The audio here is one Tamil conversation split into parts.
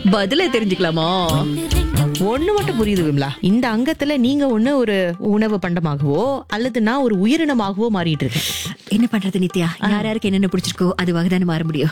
பதில தெரிஞ்சுக்கலாமா ஒண்ணு மட்டும் புரியுது விமலா இந்த அங்கத்துல நீங்க ஒண்ணு ஒரு உணவு பண்டமாகவோ அல்லது நான் ஒரு உயிரினமாகவோ மாறிட்டு இருக்கேன் என்ன பண்றது நித்யா யார் யாருக்கு என்னென்ன பிடிச்சிருக்கோ அதுவாக தானே மாற முடியும்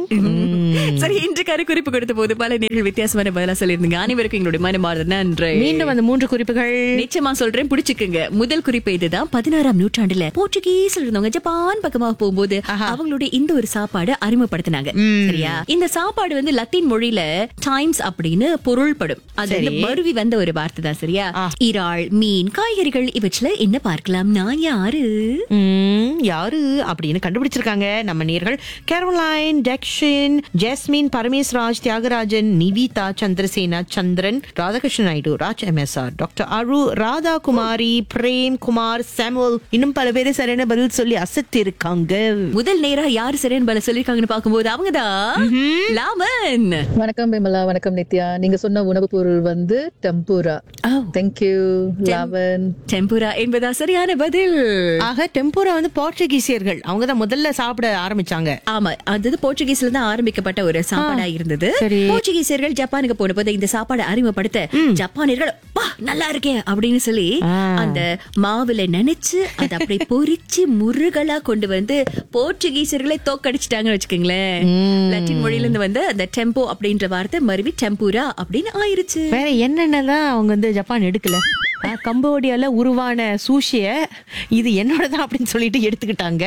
ம். சரி இன்று கரு குறிப்பு கொடுத்த போது பல நேர்கள் வித்தியாசமான பதிலா சொல்லியிருந்தீங்க அனைவருக்கும் எங்களுடைய மனமார்ந்த நன்றி மீண்டும் அந்த மூன்று குறிப்புகள் நிச்சயமா சொல்றேன் பிடிச்சுக்குங்க முதல் குறிப்பு இதுதான் பதினாறாம் நூற்றாண்டுல போர்ச்சுகீஸ்ல இருந்தவங்க ஜப்பான் பக்கமாக போகும்போது அவங்களுடைய இந்த ஒரு சாப்பாடு அறிமுகப்படுத்தினாங்க சரியா இந்த சாப்பாடு வந்து லத்தீன் மொழியில டைம்ஸ் அப்படின்னு பொருள்படும் அது வந்து மருவி வந்த ஒரு வார்த்தை தான் சரியா இறால் மீன் காய்கறிகள் இவற்றுல என்ன பார்க்கலாம் நான் யாரு ம், யாரு அப்படின்னு கண்டுபிடிச்சிருக்காங்க நம்ம நேர்கள் கேரோலைன் டெக்ஷின் Jasmine Parameshraj Thiyagarajan Nivitha Chandrasena Chandran Radhakrishnan Naidu Raj MSR doctor Aru Radha Kumari Prem Kumar Samuel இன்னும் பல பேர் சரியான பதில் சொல்லி அசத்தி இருக்காங்க முதல் நேரா யாரு சரியான பல சொல்லிருக்காங்கன்னு பார்க்கும்போது அவங்கதான் லாமன் வணக்கம் விமலா வணக்கம் நித்யா நீங்க சொன்ன உணவுப் பொருள் வந்து டெம்பூரா தேங்க்யூ லவன் டெம்புரா என்பதா சரியான பதில் ஆக டெம்போரா வந்து போர்ச்சுகீசியர்கள் அவங்க தான் முதல்ல சாப்பிட ஆரம்பிச்சாங்க ஆமா அது போர்ச்சுகீஸ்ல தான் ஆரம்பிக்கப்பட்ட ஒரு சாப்பாடா இருந்தது சரி. போர்ச்சுகீசியர்கள் ஜப்பானுக்கு போன போது இந்த சாப்பாடை அறிமுகப்படுத்த ஜப்பானியர்கள் பா நல்லா இருக்கே அப்படின்னு சொல்லி ஆ. அந்த மாவுல நினைச்சு அதை அப்படியே பொரிச்சு முருகலா கொண்டு வந்து போர்ச்சுகீசியர்களை தோக்கடிச்சிட்டாங்கன்னு வச்சுக்கோங்களேன் லட்டின் மொழியில இருந்து வந்து அந்த டெம்போ அப்படின்ற வார்த்தை மறுவி டெம்பூரா அப்படின்னு ஆயிருச்சு வேற என்னென்னலாம் அவங்க வந்து ஜப்பான் எடுக்கல ஆ, கம்போடியால உருவான சூஷிய இது என்னோடதான் அப்படின்னு சொல்லிட்டு எடுத்துக்கிட்டாங்க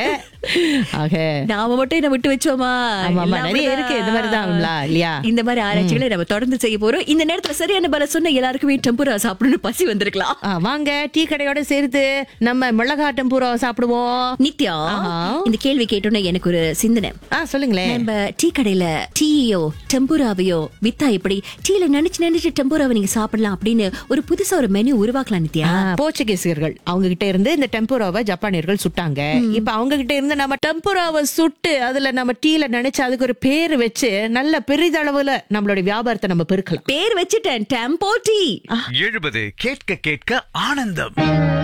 ஆக நாம மட்டும் என்ன விட்டு வச்சோமா ஆமா, ஆமா, எல்லாம் நிறைய அப்படிதான். இருக்கு. இந்த மாதிரிதான் விமலா, இல்லையா? இந்த மாதிரி ஆராய்ச்சிகளை நம்ம தொடர்ந்து செய்ய போறோம் இந்த நேரத்துல சரியான பல சொன்ன எல்லாருக்குமே டெம்புரா சாப்பிடணும்னு பசி வந்திருக்கலாம் ஆ, வாங்க டீ கடையோட சேர்த்து நம்ம மிளகா டெம்பூரா சாப்பிடுவோம் நித்யா ஆஹா. இந்த கேள்வி கேட்டோன்னே எனக்கு ஒரு சிந்தனை ஆ சொல்லுங்களேன் நம்ம டீ கடையில டீயோ டெம்புராவையோ வித்தா எப்படி டீல நினைச்சு நினைச்சு டெம்புராவை நீங்க சாப்பிடலாம் அப்படின்னு ஒரு புதுசா ஒரு மெனு உருவாக்கலாம் நித்யா ஆ, போர்ச்சுகீசியர்கள் அவங்க கிட்ட இருந்து இந்த டெம்பூராவை ஜப்பானியர்கள் சுட்டாங்க இப்ப அவங்க கிட்ட இருந்து நம்ம டெம்பூராவை சுட்டு அதுல நம்ம டீல நினைச்சு அதுக்கு ஒரு பேரு வச்சு நல்ல பெரிதளவுல நம்மளுடைய வியாபாரத்தை நம்ம பெருக்கலாம் பேர் வச்சுட்டேன் டெம்போ டீ எழுபது கேட்க கேட்க ஆனந்தம்